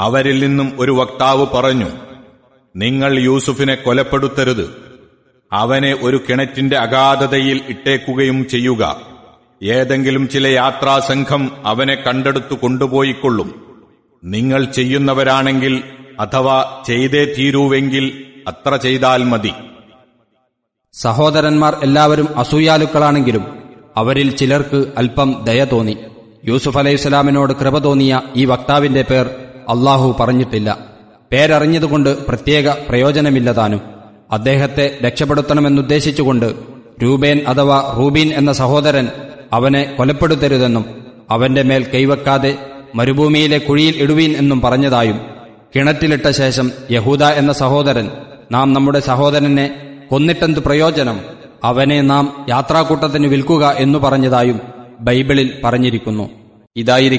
അവരിൽ നിന്നും ഒരു വക്താവ് പറഞ്ഞു നിങ്ങൾ യൂസുഫിനെ കൊലപ്പെടുത്തരുത് അവനെ ഒരു കിണറ്റിന്റെ അഗാധതയിൽ ഇട്ടേക്കുകയും ചെയ്യുക ഏതെങ്കിലും ചില യാത്രാസംഘം അവനെ കണ്ടെടുത്തു കൊണ്ടുപോയിക്കൊള്ളും നിങ്ങൾ ചെയ്യുന്നവരാണെങ്കിൽ അഥവാ ചെയ്തേ തീരൂവെങ്കിൽ അത്ര ചെയ്താൽ മതി സഹോദരന്മാർ എല്ലാവരും അസൂയാലുക്കളാണെങ്കിലും അവരിൽ ചിലർക്ക് അല്പം ദയ തോന്നി യൂസുഫ് അലൈഹിസ്സലാമിനോട് കൃപ തോന്നിയ ഈ വക്താവിന്റെ പേർ അള്ളാഹു പറഞ്ഞിട്ടില്ല പേരറിഞ്ഞതുകൊണ്ട് പ്രത്യേക പ്രയോജനമില്ലതാനും അദ്ദേഹത്തെ രക്ഷപ്പെടുത്തണമെന്നുദ്ദേശിച്ചുകൊണ്ട് രൂപേൻ അഥവാ റൂബീൻ എന്ന സഹോദരൻ അവനെ കൊലപ്പെടുത്തരുതെന്നും അവന്റെ മേൽ കൈവെക്കാതെ മരുഭൂമിയിലെ കുഴിയിൽ ഇടുവീൻ എന്നും പറഞ്ഞതായും കിണറ്റിലിട്ട ശേഷം യഹൂദ എന്ന സഹോദരൻ നാം നമ്മുടെ സഹോദരനെ കൊന്നിട്ടെന്ത് പ്രയോജനം അവനെ നാം യാത്രാക്കൂട്ടത്തിന് വിൽക്കുക എന്നു പറഞ്ഞതായും ബൈബിളിൽ പറഞ്ഞിരിക്കുന്നു ഇതായിരിക്കും